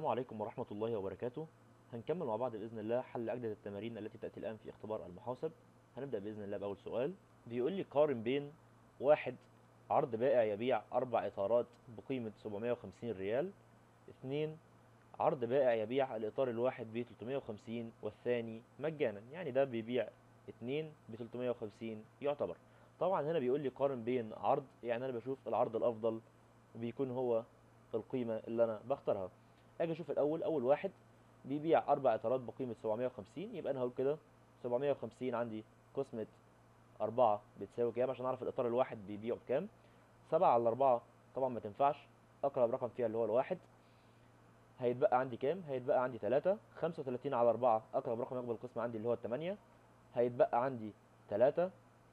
السلام عليكم ورحمة الله وبركاته هنكمل مع بعض بإذن الله حل أجدد التمارين التي تأتي الآن في اختبار المحاسب هنبدأ بإذن الله بأول سؤال بيقول لي قارن بين واحد عرض بائع يبيع أربع إطارات بقيمة 750 ريال اتنين عرض بائع يبيع الإطار الواحد ب 350 والثاني مجانا يعني ده بيبيع اتنين ب 350 يعتبر طبعا هنا بيقول لي قارن بين عرض يعني أنا بشوف العرض الأفضل بيكون هو القيمة اللي أنا بختارها اجي اشوف الاول اول واحد بيبيع اربع اطارات بقيمه 750 يبقى انا هقول كده 750 عندي قسمه أربعة بتساوي كام عشان اعرف الاطار الواحد بيبيعه بكام سبعة على أربعة طبعا ما تنفعش اقرب رقم فيها اللي هو الواحد هيتبقى عندي كام هيتبقى عندي 3 35 على 4 اقرب رقم يقبل القسم عندي اللي هو 8 هيتبقى عندي 3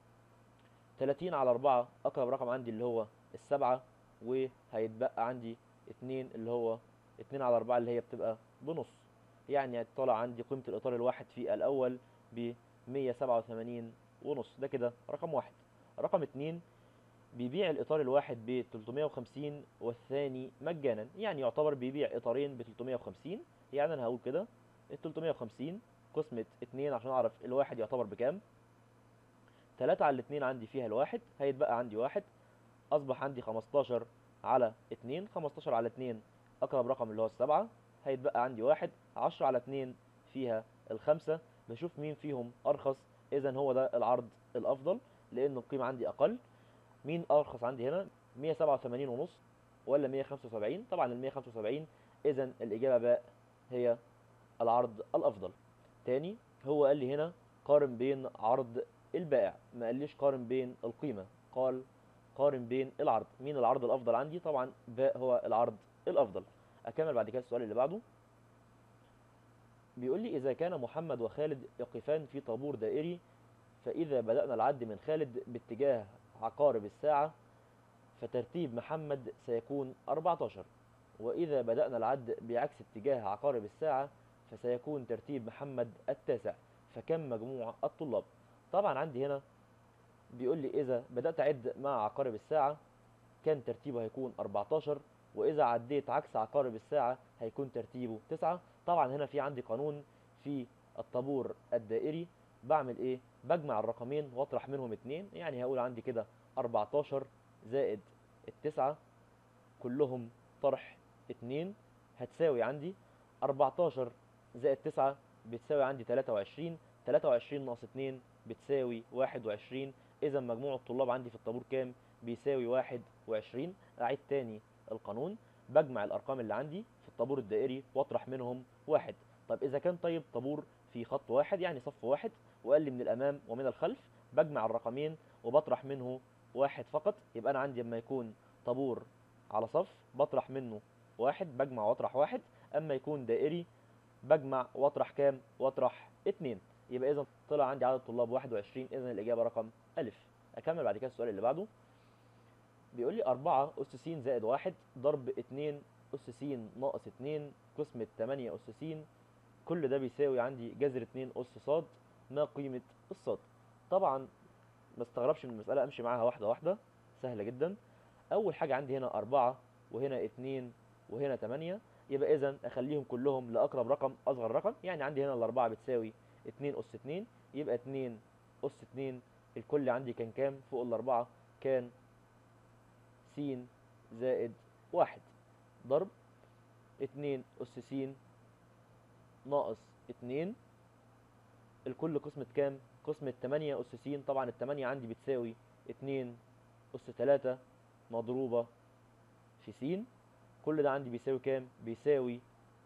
30 على 4 اقرب رقم عندي اللي هو السبعة وهيتبقى عندي 2 اللي هو اتنين على أربعة اللي هي بتبقى بنص يعني طالع عندي قيمة الإطار الواحد في الأول ب 187 ونص ده كده رقم واحد رقم اتنين بيبيع الإطار الواحد ب 350 والثاني مجانا يعني يعتبر بيبيع إطارين ب 350 يعني أنا هقول كده ال 350 قسمة اتنين عشان أعرف الواحد يعتبر بكام تلاتة على الاتنين عندي فيها الواحد هيتبقى عندي واحد أصبح عندي 15 على اتنين 15 على اتنين أقرب رقم اللي هو السبعة هيتبقى عندي واحد عشرة على اتنين فيها الخمسة بشوف مين فيهم أرخص إذا هو ده العرض الأفضل لأن القيمة عندي أقل مين أرخص عندي هنا مية سبعة وثمانين ونص ولا مية خمسة وسبعين طبعا المية خمسة وسبعين إذا الإجابة باء هي العرض الأفضل تاني هو قال لي هنا قارن بين عرض البائع ما قاليش قارن بين القيمة قال قارن بين العرض مين العرض الأفضل عندي طبعا باء هو العرض الافضل اكمل بعد كده السؤال اللي بعده بيقول لي اذا كان محمد وخالد يقفان في طابور دائري فاذا بدانا العد من خالد باتجاه عقارب الساعه فترتيب محمد سيكون 14 واذا بدانا العد بعكس اتجاه عقارب الساعه فسيكون ترتيب محمد التاسع فكم مجموع الطلاب طبعا عندي هنا بيقول لي اذا بدات اعد مع عقارب الساعه كان ترتيبه هيكون 14 واذا عديت عكس عقارب الساعة هيكون ترتيبه تسعة طبعا هنا في عندي قانون في الطابور الدائري بعمل ايه بجمع الرقمين واطرح منهم اتنين يعني هقول عندي كده 14 زائد التسعة كلهم طرح اتنين هتساوي عندي 14 زائد تسعة بتساوي عندي 23 23 ناقص 2 بتساوي 21 اذا مجموع الطلاب عندي في الطابور كام بيساوي 21 اعيد تاني القانون بجمع الارقام اللي عندي في الطابور الدائري واطرح منهم واحد طب اذا كان طيب طابور في خط واحد يعني صف واحد وقال لي من الامام ومن الخلف بجمع الرقمين وبطرح منه واحد فقط يبقى انا عندي لما يكون طابور على صف بطرح منه واحد بجمع واطرح واحد اما يكون دائري بجمع واطرح كام واطرح اتنين يبقى اذا طلع عندي عدد طلاب 21 اذا الاجابه رقم الف اكمل بعد كده السؤال اللي بعده بيقول لي 4 أس س زائد واحد ضرب 2 أس س ناقص 2 قسمة 8 أس س كل ده بيساوي عندي جذر 2 أس ص ما قيمة الصاد طبعا ما استغربش من المسألة أمشي معاها واحدة واحدة سهلة جدا أول حاجة عندي هنا 4 وهنا 2 وهنا 8 يبقى إذا أخليهم كلهم لأقرب رقم أصغر رقم يعني عندي هنا الأربعة بتساوي 2 أس 2 يبقى 2 أس 2 الكل عندي كان كام فوق الأربعة كان س زائد واحد ضرب اتنين أس س ناقص اتنين الكل قسمة كام؟ قسمة تمانية أس س طبعا التمانية عندي بتساوي اتنين أس تلاتة مضروبة في س كل ده عندي بيساوي كام؟ بيساوي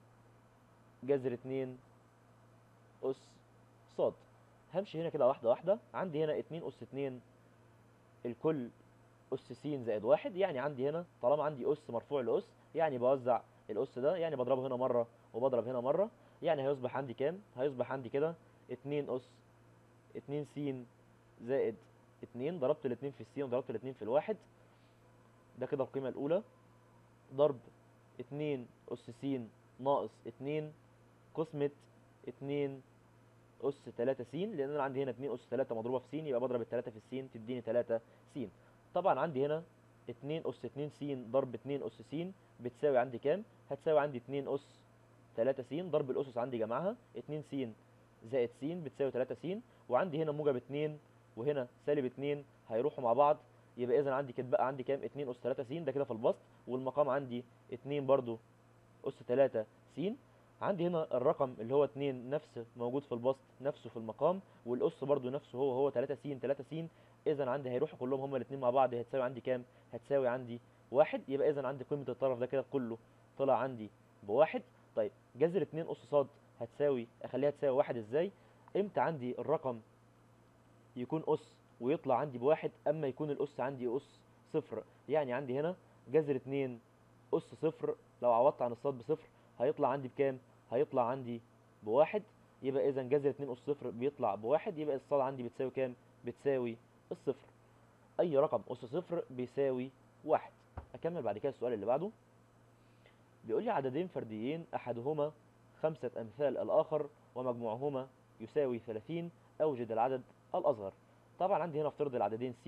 جذر اتنين أس صاد همشي هنا كده واحدة واحدة عندي هنا اتنين أس اتنين الكل أس س زائد واحد يعني عندي هنا طالما عندي أس مرفوع لأس يعني بوزع الأس ده يعني بضربه هنا مرة وبضرب هنا مرة يعني هيصبح عندي كام؟ هيصبح عندي كده اتنين أس اتنين س زائد اتنين ضربت الاتنين في السين وضربت الاتنين في الواحد ده كده القيمة الأولى ضرب اتنين أس س ناقص اتنين قسمة اتنين أس تلاتة س لأن أنا عندي هنا اتنين أس تلاتة مضروبة في س يبقى بضرب التلاتة في السين تديني تلاتة س طبعا عندي هنا اتنين أس اتنين س ضرب اتنين أس س بتساوي عندي كام؟ هتساوي عندي اتنين أس 3 س ضرب الاسس عندي جمعها 2 س زائد س بتساوي 3 س وعندي هنا موجب 2 وهنا سالب 2 هيروحوا مع بعض يبقى اذا عندي كده بقى عندي كام 2 اس 3 س ده كده في البسط والمقام عندي 2 برضو اس 3 س عندي هنا الرقم اللي هو 2 نفس موجود في البسط نفسه في المقام والاس برضو نفسه هو هو 3 س 3 س اذا عندي هيروحوا كلهم هما الاثنين مع بعض هتساوي عندي كام هتساوي عندي واحد يبقى اذا عندي قيمه الطرف ده كده كله طلع عندي بواحد طيب جذر 2 اس ص هتساوي اخليها تساوي واحد ازاي امتى عندي الرقم يكون اس ويطلع عندي بواحد اما يكون الاس عندي اس صفر يعني عندي هنا جذر 2 اس صفر لو عوضت عن الصاد بصفر هيطلع عندي بكام هيطلع عندي بواحد يبقى اذا جذر 2 اس صفر بيطلع بواحد يبقى الصاد عندي بتساوي كام بتساوي الصفر اي رقم اس صفر بيساوي واحد اكمل بعد كده السؤال اللي بعده بيقول لي عددين فرديين احدهما خمسة امثال الاخر ومجموعهما يساوي 30 اوجد العدد الاصغر طبعا عندي هنا افترض العددين س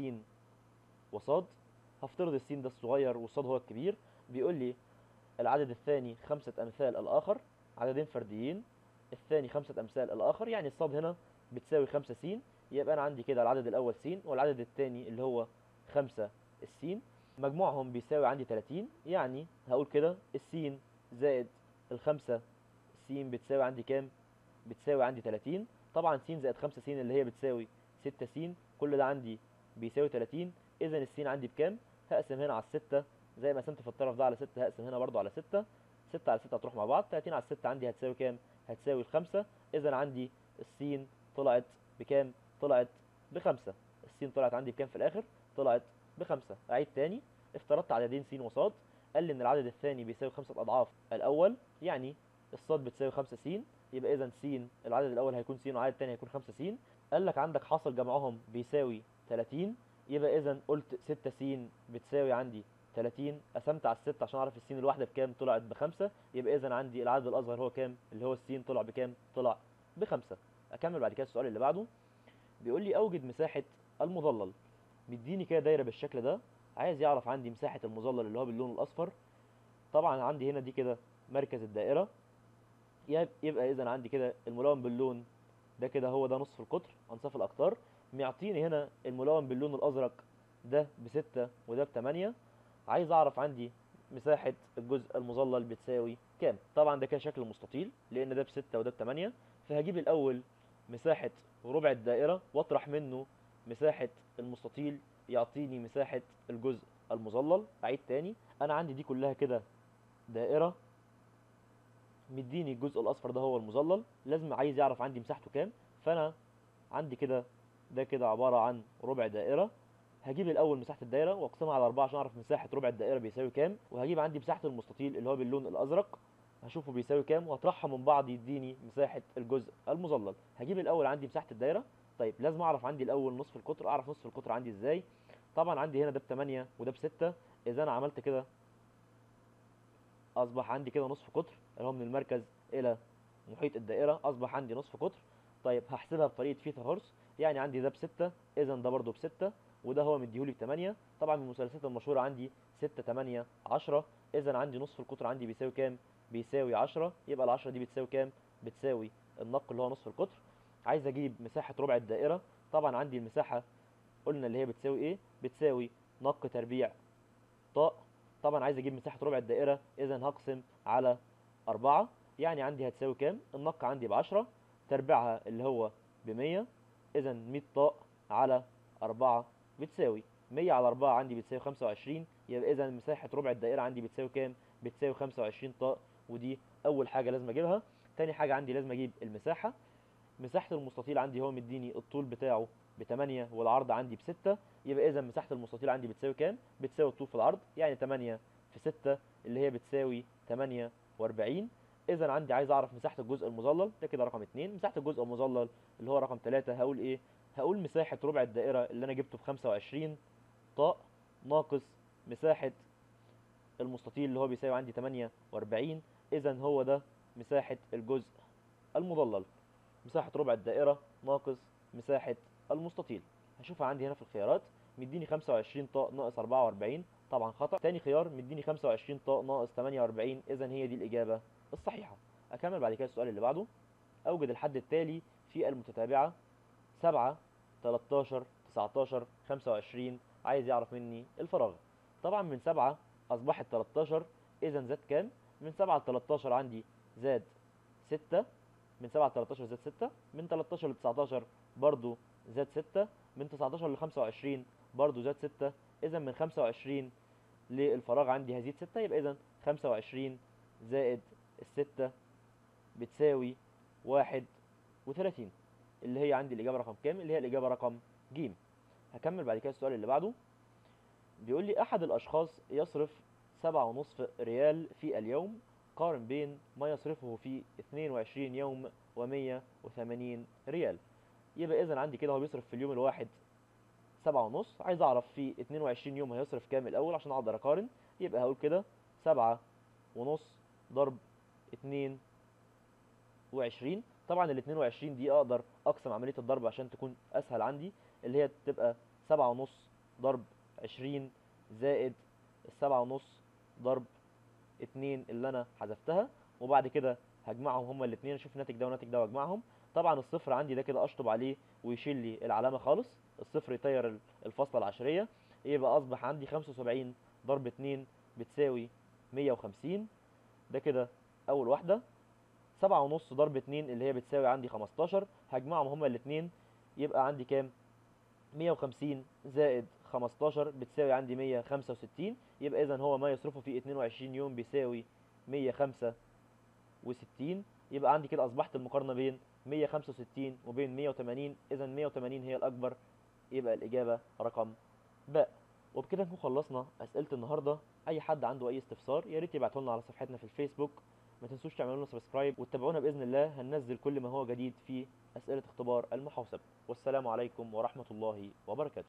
وصاد هفترض السين ده الصغير والصاد هو الكبير بيقول لي العدد الثاني خمسة امثال الاخر عددين فرديين الثاني خمسة امثال الاخر يعني الصاد هنا بتساوي خمسة س يبقى انا عندي كده العدد الاول س والعدد الثاني اللي هو خمسة السين مجموعهم بيساوي عندي 30 يعني هقول كده السين زائد الخمسة س بتساوي عندي كام بتساوي عندي 30 طبعا س زائد 5 س اللي هي بتساوي 6 س كل ده عندي بيساوي 30 اذا السين عندي بكام هقسم هنا على 6 زي ما قسمت في الطرف ده على 6 هقسم هنا برضو على 6 6 على 6 هتروح مع بعض 30 على 6 عندي هتساوي كام هتساوي الخمسة اذا عندي السين طلعت بكام طلعت بخمسة السين طلعت عندي بكام في الاخر طلعت بخمسة اعيد تاني افترضت عددين س وصاد قال لي ان العدد الثاني بيساوي خمسة اضعاف الاول يعني الصاد بتساوي 5 س يبقى اذا س العدد الاول هيكون س والعدد الثاني هيكون 5 س قال لك عندك حاصل جمعهم بيساوي 30 يبقى اذا قلت 6 س بتساوي عندي 30 قسمت على الستة عشان اعرف السين الواحده بكام طلعت بخمسة يبقى اذا عندي العدد الاصغر هو كام اللي هو السين طلع بكام طلع بخمسة اكمل بعد كده السؤال اللي بعده بيقول لي اوجد مساحه المظلل مديني كده دايره بالشكل ده عايز يعرف عندي مساحه المظلل اللي هو باللون الاصفر طبعا عندي هنا دي كده مركز الدائره يبقى اذا عندي كده الملون باللون ده كده هو ده نصف القطر انصاف الاقطار معطيني هنا الملون باللون الازرق ده بستة وده بتمانية عايز اعرف عندي مساحة الجزء المظلل بتساوي كام طبعا ده كده شكل مستطيل لان ده بستة وده بتمانية فهجيب الاول مساحة ربع الدائرة واطرح منه مساحة المستطيل يعطيني مساحة الجزء المظلل اعيد تاني انا عندي دي كلها كده دائرة مديني الجزء الاصفر ده هو المظلل لازم عايز يعرف عندي مساحته كام فانا عندي كده ده كده عبارة عن ربع دائرة هجيب الاول مساحة الدائرة واقسمها على أربعة عشان اعرف مساحة ربع الدائرة بيساوي كام وهجيب عندي مساحة المستطيل اللي هو باللون الازرق هشوفه بيساوي كام واطرحها من بعض يديني مساحة الجزء المظلل هجيب الاول عندي مساحة الدائرة طيب لازم اعرف عندي الاول نصف القطر اعرف نصف القطر عندي ازاي طبعا عندي هنا ده بتمانية وده بستة اذا انا عملت كده اصبح عندي كده نصف قطر اللي هو من المركز الى محيط الدائره اصبح عندي نصف قطر طيب هحسبها بطريقه فيتا هورس يعني عندي ده بستة اذا ده برضه بستة وده هو مديهولي بتمانية طبعا من المثلثات المشهوره عندي ستة تمانية عشرة اذا عندي نصف القطر عندي بيساوي كام بيساوي عشرة يبقى العشرة دي بتساوي كام بتساوي النق اللي هو نصف القطر عايز اجيب مساحه ربع الدائره طبعا عندي المساحه قلنا اللي هي بتساوي ايه بتساوي نق تربيع طاء طبعا عايز اجيب مساحه ربع الدائره اذا هقسم على أربعة يعني عندي هتساوي كام النق عندي بعشرة تربيعها اللي هو بمية اذا مية طاء على أربعة بتساوي مية على أربعة عندي بتساوي خمسة وعشرين يبقى اذا مساحة ربع الدائرة عندي بتساوي كام بتساوي خمسة وعشرين طاء ودي أول حاجة لازم أجيبها تاني حاجة عندي لازم أجيب المساحة مساحة المستطيل عندي هو مديني الطول بتاعه بتمانية والعرض عندي بستة يبقى إذا مساحة المستطيل عندي بتساوي كام؟ بتساوي الطول في العرض يعني تمانية في ستة اللي هي بتساوي تمانية وأربعين إذا عندي عايز أعرف مساحة الجزء المظلل ده كده رقم اتنين مساحة الجزء المظلل اللي هو رقم تلاتة هقول إيه؟ هقول مساحة ربع الدائرة اللي أنا جبته بخمسة وعشرين طاء ناقص مساحة المستطيل اللي هو بيساوي عندي تمانية وأربعين إذا هو ده مساحة الجزء المظلل مساحة ربع الدائرة ناقص مساحة المستطيل هشوفها عندي هنا في الخيارات مديني 25 طاء ناقص 44 طبعا خطأ تاني خيار مديني 25 طاء ناقص 48 إذا هي دي الإجابة الصحيحة أكمل بعد كده السؤال اللي بعده أوجد الحد التالي في المتتابعة سبعة 13 19 25 عايز يعرف مني الفراغ طبعا من سبعة أصبحت 13 إذا زاد كام؟ من سبعة ل 13 عندي زاد ستة من سبعة ل 13 زاد ستة من 13 ل 19 برضو زاد ستة من 19 ل 25 برضو زاد ستة إذا من 25 للفراغ عندي هزيد ستة يبقى إذا 25 زائد الستة بتساوي واحد وثلاثين اللي هي عندي الإجابة رقم كام؟ اللي هي الإجابة رقم ج هكمل بعد كده السؤال اللي بعده بيقول لي أحد الأشخاص يصرف سبعة ونصف ريال في اليوم قارن بين ما يصرفه في 22 يوم و180 ريال يبقى إذا عندي كده هو بيصرف في اليوم الواحد سبعة ونص عايز أعرف في 22 يوم هيصرف كام الأول عشان أقدر أقارن يبقى هقول كده سبعة ونص ضرب اتنين وعشرين طبعا ال 22 دي اقدر اقسم عمليه الضرب عشان تكون اسهل عندي اللي هي تبقى سبعة ونص ضرب عشرين زائد السبعة ونص ضرب اتنين اللي انا حذفتها وبعد كده هجمعهم هما الاتنين اشوف الناتج ده والناتج ده واجمعهم طبعا الصفر عندي ده كده اشطب عليه ويشيل لي العلامه خالص الصفر يطير ال- الفاصله العشريه يبقى اصبح عندي 75 ضرب 2 بتساوي 150 ده كده اول واحده سبعة ونص ضرب اتنين اللي هي بتساوي عندي خمستاشر هجمعهم هما الاتنين يبقى عندي كام مية وخمسين زائد خمستاشر بتساوي عندي مية خمسة وستين يبقى إذا هو ما يصرفه في اتنين وعشرين يوم بيساوي مية خمسة وستين يبقى عندي كده أصبحت المقارنة بين مية خمسة وستين وبين مية وتمانين إذا مية وتمانين هي الأكبر يبقى الإجابة رقم باء وبكده نكون خلصنا أسئلة النهاردة أي حد عنده أي استفسار يا ريت يبعته لنا على صفحتنا في الفيسبوك ما تنسوش تعملوا لنا سبسكرايب وتتابعونا باذن الله هننزل كل ما هو جديد في اسئله اختبار المحاسب والسلام عليكم ورحمه الله وبركاته